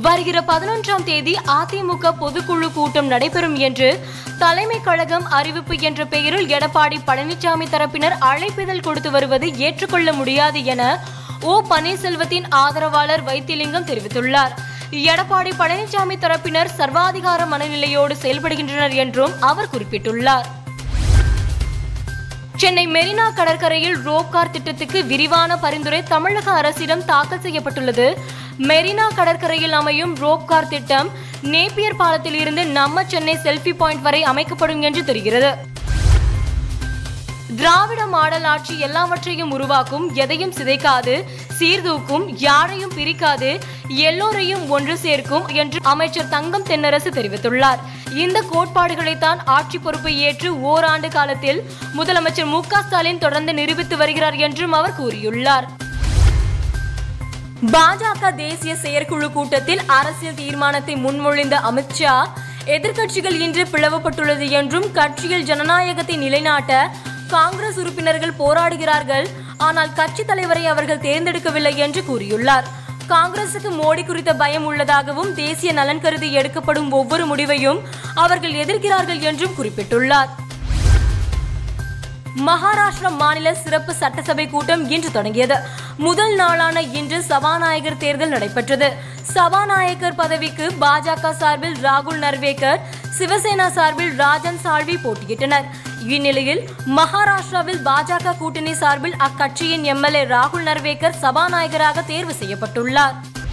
வருகிற பதினொன்றாம் தேதி அதிமுக பொதுக்குழு கூட்டம் நடைபெறும் என்று தலைமை கழகம் அறிவிப்பு என்ற பெயரில் எடப்பாடி பழனிசாமி தரப்பினர் அழைப்பிதழ் கொடுத்து வருவது ஏற்றுக்கொள்ள முடியாது என ஓ பன்னீர்செல்வத்தின் ஆதரவாளர் வைத்திலிங்கம் தெரிவித்துள்ளார் எடப்பாடி பழனிசாமி தரப்பினர் சர்வாதிகார மனநிலையோடு செயல்படுகின்றனர் என்றும் அவர் குறிப்பிட்டுள்ளார் சென்னை மெரினா கடற்கரையில் ரோப்கார் திட்டத்துக்கு விரிவான பரிந்துரை தமிழக அரசிடம் தாக்கல் செய்யப்பட்டுள்ளது மெரினா கடற்கரையில் அமையும் ரோப்கார் திட்டம் நேப்பியர் பாலத்தில் இருந்து நம்ம சென்னை செல்ஃபி பாயிண்ட் வரை அமைக்கப்படும் என்று தெரிகிறது திராவிட மாடல் ஆட்சி எல்லாவற்றையும் உருவாக்கும் எதையும் சிதைக்காது சீர்தூக்கும் யாரையும் பிரிக்காது எல்லோரையும் ஒன்று சேர்க்கும் என்று அமைச்சர் தங்கம் தென்னரசு தெரிவித்துள்ளார் இந்த கோட்பாடுகளைத்தான் ஆட்சி பொறுப்பை ஏற்று ஓராண்டு காலத்தில் முதலமைச்சர் மு க ஸ்டாலின் தொடர்ந்து நிரூபித்து வருகிறார் என்றும் அவர் கூறியுள்ளார் பாஜக தேசிய செயற்குழு கூட்டத்தில் அரசியல் தீர்மானத்தை முன்மொழிந்த அமித்ஷா எதிர்க்கட்சிகள் இன்று பிளவுபட்டுள்ளது என்றும் கட்சியில் ஜனநாயகத்தை நிலைநாட்ட காங்கிரஸ் உறுப்பினர்கள் போராடுகிறார்கள் ஆனால் கட்சி தலைவரை அவர்கள் தேர்ந்தெடுக்கவில்லை என்று கூறியுள்ளார் காங்கிரசுக்கு மோடி குறித்த பயம் உள்ளதாகவும் தேசிய நலன் கருதி எடுக்கப்படும் ஒவ்வொரு முடிவையும் அவர்கள் எதிர்க்கிறார்கள் என்றும் குறிப்பிட்டுள்ளார் மகாராஷ்டிரா மாநில சிறப்பு சட்டசபை கூட்டம் இன்று தொடங்கியது முதல் நாளான இன்று சபாநாயகர் தேர்தல் நடைபெற்றது சபாநாயகர் பதவிக்கு பாஜக சார்பில் ராகுல் நர்வேக்கர் சிவசேனா சார்பில் ராஜன் சால்வி போட்டியிட்டனர் இந்நிலையில் மகாராஷ்டிராவில் பாஜக கூட்டணி சார்பில் அக்கட்சியின் எம்எல்ஏ ராகுல் நர்வேக்கர் சபாநாயகராக தேர்வு செய்யப்பட்டுள்ளார்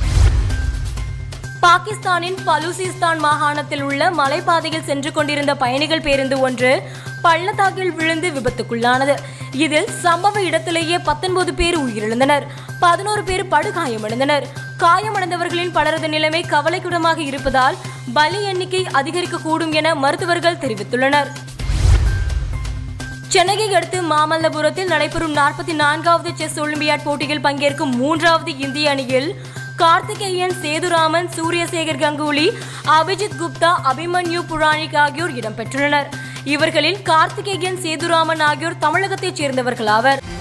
பாகிஸ்தானின் பலூசிஸ்தான் மாகாணத்தில் உள்ள மலைப்பாதையில் சென்று கொண்டிருந்த பயணிகள் பேருந்து ஒன்று பள்ளத்தாக்கில் விழுந்து விபத்துக்குள்ளானது இதில் சம்பவ இடத்திலேயே பத்தொன்பது பேர் உயிரிழந்தனர் பதினோரு பேர் படுகாயமடைந்தனர் காயமடைந்தவர்களின் பலரது நிலைமை கவலைக்கிடமாக இருப்பதால் பலி எண்ணிக்கை அதிகரிக்கக்கூடும் என மருத்துவர்கள் தெரிவித்துள்ளனர் சென்னையை அடுத்து மாமல்லபுரத்தில் நடைபெறும் நாற்பத்தி நான்காவது செஸ் ஒலிம்பியாட் போட்டியில் பங்கேற்கும் மூன்றாவது இந்திய அணியில் கார்த்திகேயன் சேதுராமன் சூரியசேகர் கங்குலி அபிஜித் குப்தா அபிமன்யு புராணிக் ஆகியோர் இடம்பெற்றுள்ளனர் இவர்களில் கார்த்திகேயன் சேதுராமன் ஆகியோர் தமிழகத்தைச் சேர்ந்தவர்களாவர்